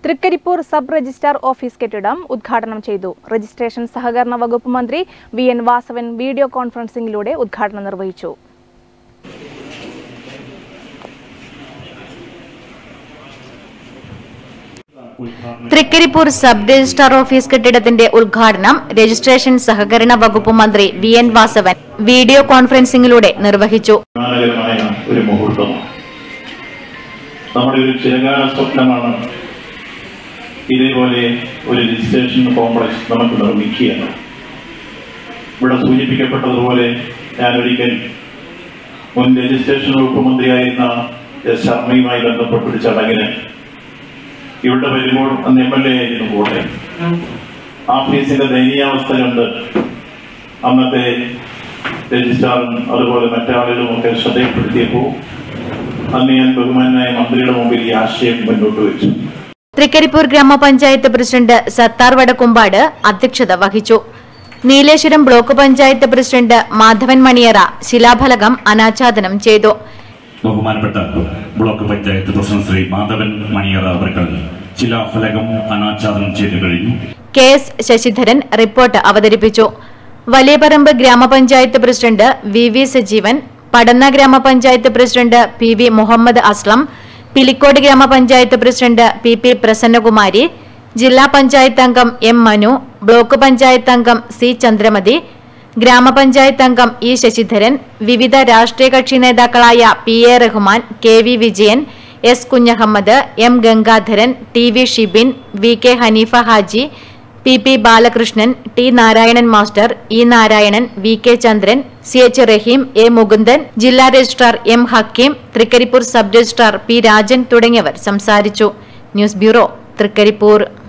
Trikaripur sub registrar office കെട്ടിടം ഉദ്ഘാടനം ചെയ്തു രജിസ്ട്രേഷൻ സഹകരണ വകുപ്പ് മന്ത്രി വി എൻ വാസവൻ വീഡിയോ കോൺഫറൻസിംഗിലൂടെ ഉദ്ഘാടനം നിർവഹിച്ചു തൃക്കരിപ്പൂർ സബ് രജിസ്ട്രാർ ഓഫീസ് കെട്ടിടത്തിന്റെ ഉദ്ഘാടനം രജിസ്ട്രേഷൻ സഹകരണ വകുപ്പ് മന്ത്രി വി എൻ വാസവൻ വീഡിയോ കോൺഫറൻസിംഗിലൂടെ നിർവഹിച്ചു അഭിമാനകരമായ ഒരു മുഹൂർത്തമാണ് നമ്മുടെ ഒരു ചിരകാല സ്വപ്നമാണ് ഇതേപോലെ ഒരു രജിസ്ട്രേഷൻ കോംപ്ലക്സ് നമുക്ക് നിർമ്മിക്കുകയാണ് ഇവിടെ സൂചിപ്പിക്കപ്പെട്ടതുപോലെ ഞാനൊരിക്കൽ മുൻ രജിസ്ട്രേഷൻ വകുപ്പ് മന്ത്രിയായിരുന്ന എസ് ശർമ്മയുമായി ബന്ധപ്പെട്ടൊരു ചടങ്ങിന് ഇവിടെ വരുമ്പോൾ അന്ന് എം എൽ എ ആയിരുന്നു കൂടെ ഓഫീസിന്റെ ദയനീയാവസ്ഥ കണ്ട് അന്നത്തെ രജിസ്ട്രാറും അതുപോലെ മറ്റാളുകളും ഒക്കെ ശ്രദ്ധയിൽപ്പെടുത്തിയപ്പോൾ അന്ന് ഞാൻ ബഹുമാനായ മന്ത്രിയുടെ മുമ്പിൽ ഈ ആശയം മുന്നോട്ട് വെച്ചു തൃക്കരിപ്പൂർ ഗ്രാമപഞ്ചായത്ത് പ്രസിഡന്റ് സത്താർ വടക്കുംപാട് അധ്യക്ഷത വഹിച്ചു നീലേശ്വരം ബ്ലോക്ക് പഞ്ചായത്ത് പ്രസിഡന്റ് മാധവൻ മണിയറ ശിലാഫലകം അനാച്ഛാദനം ചെയ്തു ബഹുമാനപ്പെട്ട ബ്ലോക്ക് പഞ്ചായത്ത് പ്രസിഡന്റ് ശ്രീ മാധവൻ മണിയറ അവർകൾ ശിലാഫലകം അനാച്ഛാദനം ചെയ്തു കഴിഞ്ഞു കെ എസ് ശശിധരൻ റിപ്പോർട്ട് അവതരിപ്പിച്ചു Valiyaparamba grama panchayat president V V Sajeevan Padanna grama panchayat president P V Muhammad Aslam Pilicode grama panchayat president P P Prasannakumari ജില്ലാ പഞ്ചായത്ത് അംഗം എം മനു ബ്ലോക്ക് പഞ്ചായത്ത് അംഗം സി ചന്ദ്രമതി ഗ്രാമപഞ്ചായത്ത് അംഗം ഇ ശശിധരൻ വിവിധ രാഷ്ട്രീയ കക്ഷി നേതാക്കളായ P A Rahman K V Vijayan S Kunhahammed M Gangadharan T V Shibin V K Haneefa Haji P P Balakrishnan T Narayanan master E Narayanan V K Chandran C H Raheem A Mukundan ജില്ലാ registrar M Hakeem Trikaripur sub registrar P Rajan തുടങ്ങിയവർ സംസാരിച്ചു ന്യൂസ് ബ്യൂറോ തൃക്കരിപ്പൂർ